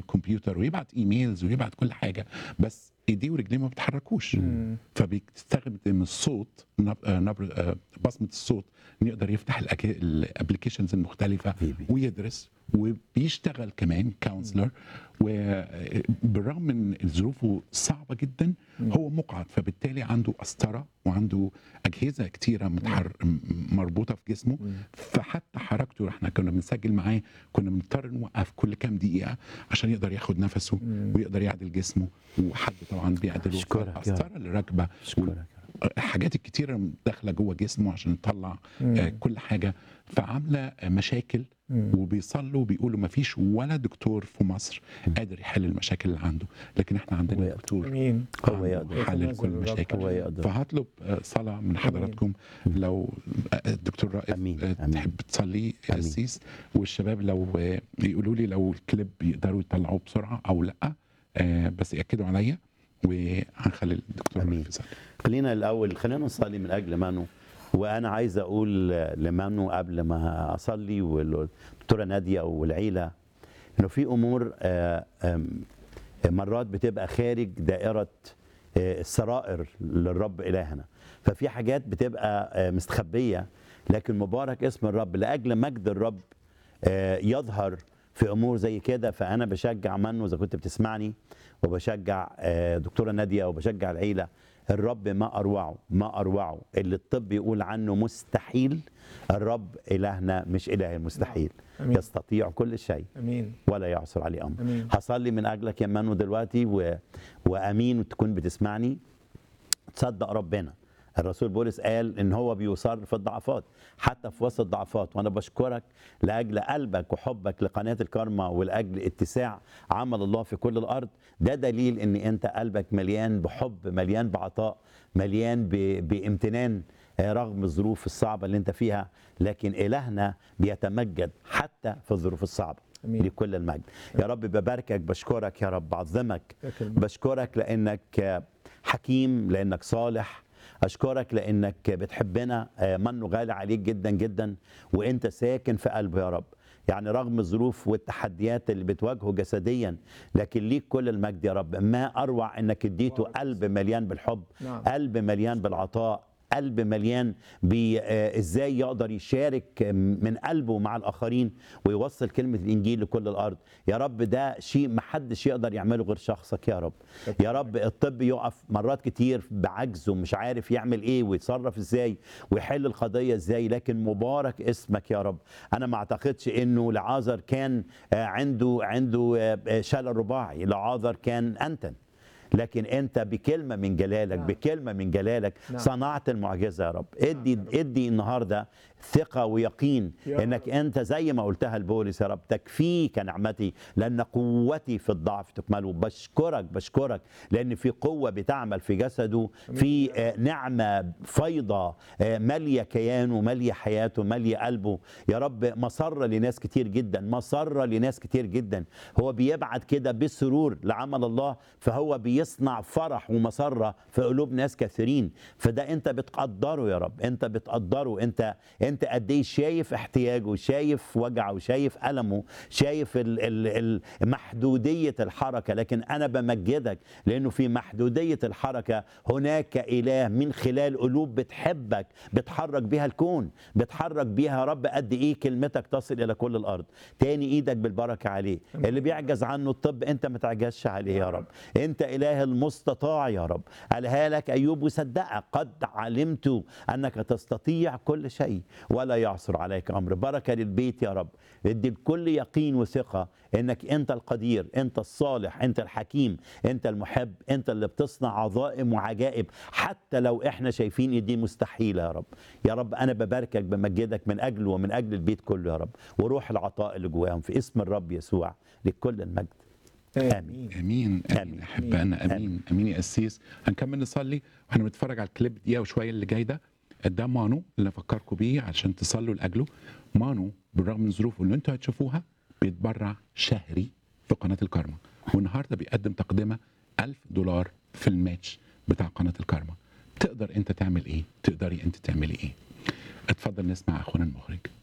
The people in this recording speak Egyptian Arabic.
كمبيوتر ويبعت ايميلز ويبعت كل حاجه بس ايديه ورجليه ما بيتحركوش مم. فبيستخدم الصوت نب- آه، نبر آه، بصمه الصوت انه يقدر يفتح الابلكيشنز المختلفه حبيبي. ويدرس وبيشتغل كمان كونسلر وبالرغم من ظروفه صعبه جدا هو مقعد فبالتالي عنده قسطره وعنده اجهزه كتيره متحر م- مربوطه في جسمه فحتى حركته احنا كنا بنسجل معاه كنا بنضطر نوقف كل كام دقيقه عشان يقدر ياخد نفسه ويقدر يعدل جسمه وحد طبعا بيعدله أشكرك يا رب. القسطره اللي راكبه اشكرك الحاجات الكتيره داخله جوه جسمه عشان تطلع آه، كل حاجه فعامله آه، مشاكل وبيصلوا وبيقولوا ما فيش ولا دكتور في مصر قادر يحل المشاكل اللي عنده لكن احنا عندنا ويقدر. دكتور امين هو عنده يقدر. حل يتنازل لكل الرب. المشاكل هو يقدر. فهطلب آه، صلاه من حضراتكم لو آه، الدكتور رائف أمين. آه، أمين. تحب تصلي أمين. قسيس والشباب لو آه، يقولوا لي لو الكليب يقدروا يطلعوه بسرعه او لا آه، بس ياكدوا عليا وهنخلي الدكتور أمين. رائف يصلي خلينا الاول خلينا نصلي من اجل مانو وانا عايز اقول لمانو قبل ما اصلي والدكتوره ناديه والعيله انه في امور آه، آم، مرات بتبقى خارج دائره آه، السرائر للرب الهنا ففي حاجات بتبقى آه، مستخبيه لكن مبارك اسم الرب لاجل مجد الرب آه، يظهر في امور زي كده فانا بشجع منه اذا كنت بتسمعني وبشجع آه، دكتوره ناديه وبشجع العيله الرب ما اروعه ما اروعه اللي الطب يقول عنه مستحيل الرب الهنا مش اله المستحيل أمين. يستطيع كل شيء امين ولا يعصر عليه امر أمين. هصلي من اجلك يا منو دلوقتي و... وامين وتكون بتسمعني تصدق ربنا الرسول بولس قال ان هو بيصر في الضعفات حتى في وسط الضعفات وانا بشكرك لاجل قلبك وحبك لقناه الكارما ولاجل اتساع عمل الله في كل الارض ده دليل ان انت قلبك مليان بحب مليان بعطاء مليان ب... بامتنان آه، رغم الظروف الصعبه اللي انت فيها لكن الهنا بيتمجد حتى في الظروف الصعبه أمين. لكل المجد يا رب بباركك بشكرك يا رب بعظمك لك المجد. بشكرك لانك حكيم لانك صالح اشكرك لانك بتحبنا آه، منه غالي عليك جدا جدا وانت ساكن في قلبه يا رب يعني رغم الظروف والتحديات اللي بتواجهه جسديا لكن ليك كل المجد يا رب ما اروع انك اديته قلب مليان بالحب نعم. قلب مليان بالعطاء قلب مليان بازاي يقدر يشارك من قلبه مع الاخرين ويوصل كلمه الانجيل لكل الارض يا رب ده شيء محدش يقدر يعمله غير شخصك يا رب يا رب الطب يقف مرات كتير بعجزه مش عارف يعمل ايه ويتصرف ازاي ويحل القضيه ازاي لكن مبارك اسمك يا رب انا ما اعتقدش انه لعازر كان آه، عنده عنده آه، آه، شلل رباعي لعازر كان انتن لكن انت بكلمه من جلالك نعم. بكلمه من جلالك نعم. صنعت المعجزه يا رب ادي ادي النهارده ثقه ويقين يا انك رب. انت زي ما قلتها لبولس يا رب تكفيك نعمتي لان قوتي في الضعف تكمله بشكرك بشكرك لان في قوه بتعمل في جسده في آه، نعمه فيضه آه، ماليه كيانه ماليه حياته ماليه قلبه يا رب مسره لناس كتير جدا مسره لناس كتير جدا هو بيبعت كده بسرور لعمل الله فهو بيصنع فرح ومسره في قلوب ناس كثيرين فده انت بتقدره يا رب انت بتقدره انت انت قد ايه شايف احتياجه شايف وجعه شايف المه شايف ال ال ال محدوديه الحركه لكن انا بمجدك لانه في محدوديه الحركه هناك اله من خلال قلوب بتحبك بتحرك بيها الكون بتحرك بيها يا رب قد ايه كلمتك تصل الى كل الارض تاني ايدك بالبركه عليه اللي بيعجز عنه الطب انت ما تعجزش عليه يا رب انت اله المستطاع يا رب قالها لك ايوب وصدقك قد علمت انك تستطيع كل شيء ولا يعصر عليك امر بركه للبيت يا رب ادي بكل يقين وثقه انك انت القدير انت الصالح انت الحكيم انت المحب انت اللي بتصنع عظائم وعجائب حتى لو احنا شايفين إن دي مستحيله يا رب يا رب انا بباركك بمجدك من اجله ومن اجل البيت كله يا رب وروح العطاء اللي جواهم في اسم الرب يسوع لكل المجد امين امين امين آمين. امين احبائنا امين امين يا قسيس هنكمل نصلي واحنا بنتفرج على الكليب دقيقه وشويه اللي جاي ده ده مانو اللي افكركم بيه عشان تصلوا لاجله مانو بالرغم من ظروفه اللي انتوا هتشوفوها بيتبرع شهري في قناه الكارما والنهارده بيقدم تقدمه 1000 دولار في الماتش بتاع قناه الكارما تقدر انت تعمل ايه تقدري انت تعملي ايه اتفضل نسمع اخونا المخرج